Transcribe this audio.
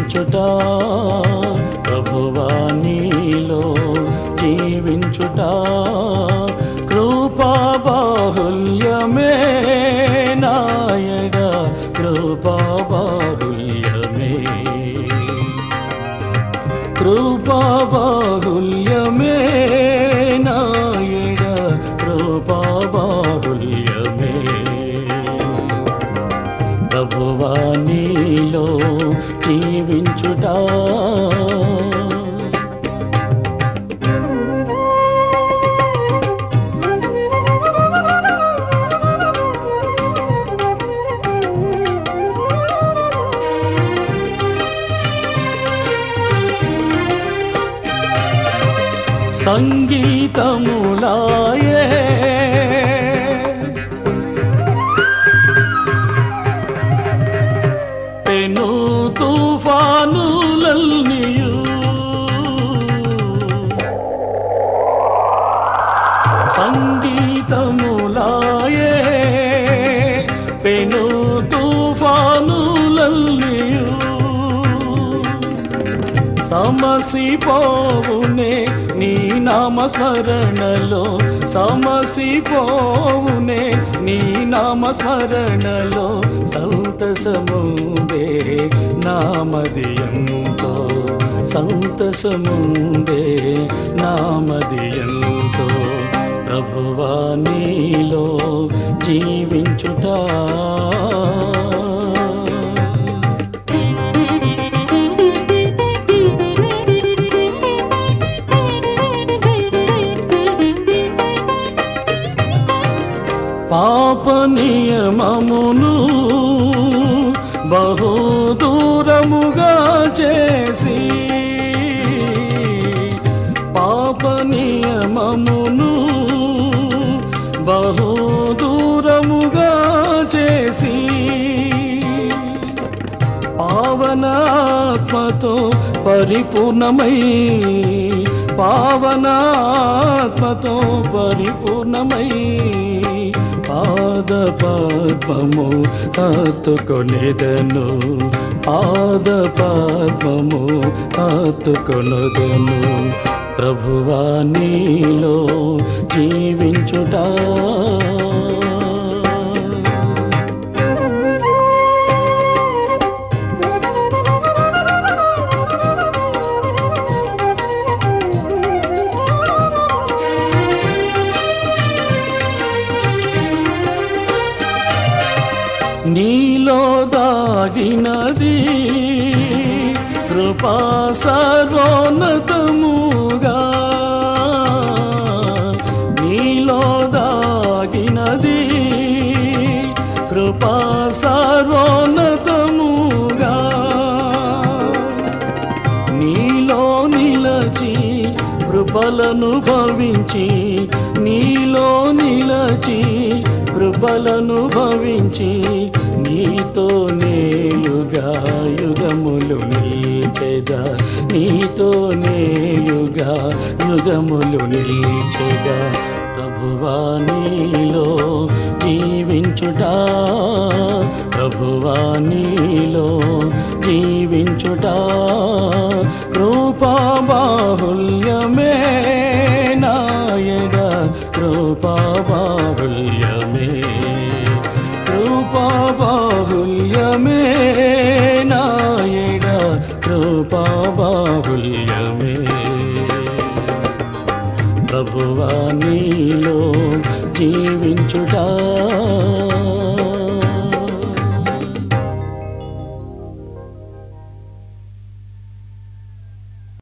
జీవించుట ప్రభువా నీలో జీవించుట కృపా బాహుల్యమే నాయడ కృపా బాహుల్యమే కృపా బాహుల్యమే నాయడ కృపా బాహుల్యమే ప్రభువా నీలో జీవించుటా సంగీతములాయే పెను తుఫానులల్నియు సంగీతములాయే పెను తుఫానులల్నియు సమసిపోవునే నీ నామస్మరణలో సమసిపోవునే నీ నామస్మరణలో సంతసముందే నామదియంతో సంతసముందే నామదియంతో ప్రభువా నీలో జీవించుటా పాప నియమమును బహు దూరముగా చేసి పాప నియమమును బహు దూరముగా చేసి పావనాత్మతో పరిపూర్ణమై పావనాత్మతో పరిపూర్ణమై పాద పద్మము హత్తుకొనిదను పాద పద్మము హత్తుకొనుదను ప్రభువా నీలో జీవించుటా నీలో దాగినది కృపా సర్వోన్నతముగా నీలో దాగినది కృపా సర్వోన్నతముగా నీలో నిలచి కృపలను భవించి నీలో నిలచి కృపలను భవించి నీతో నేయుగా యుగములు నీచెగా నీతో నేయుగా యుగములు నీచెగా ప్రభువా నీలో జీవించుటా ప్రభువా నీలో జీవించుటా కృపా బాహుల్యమే నాయన కృపా బాహుల్యమే కృపా బాహుల్యమే నాయన కృపా బాహుల్యమే ప్రభువా నీలో జీవించుటా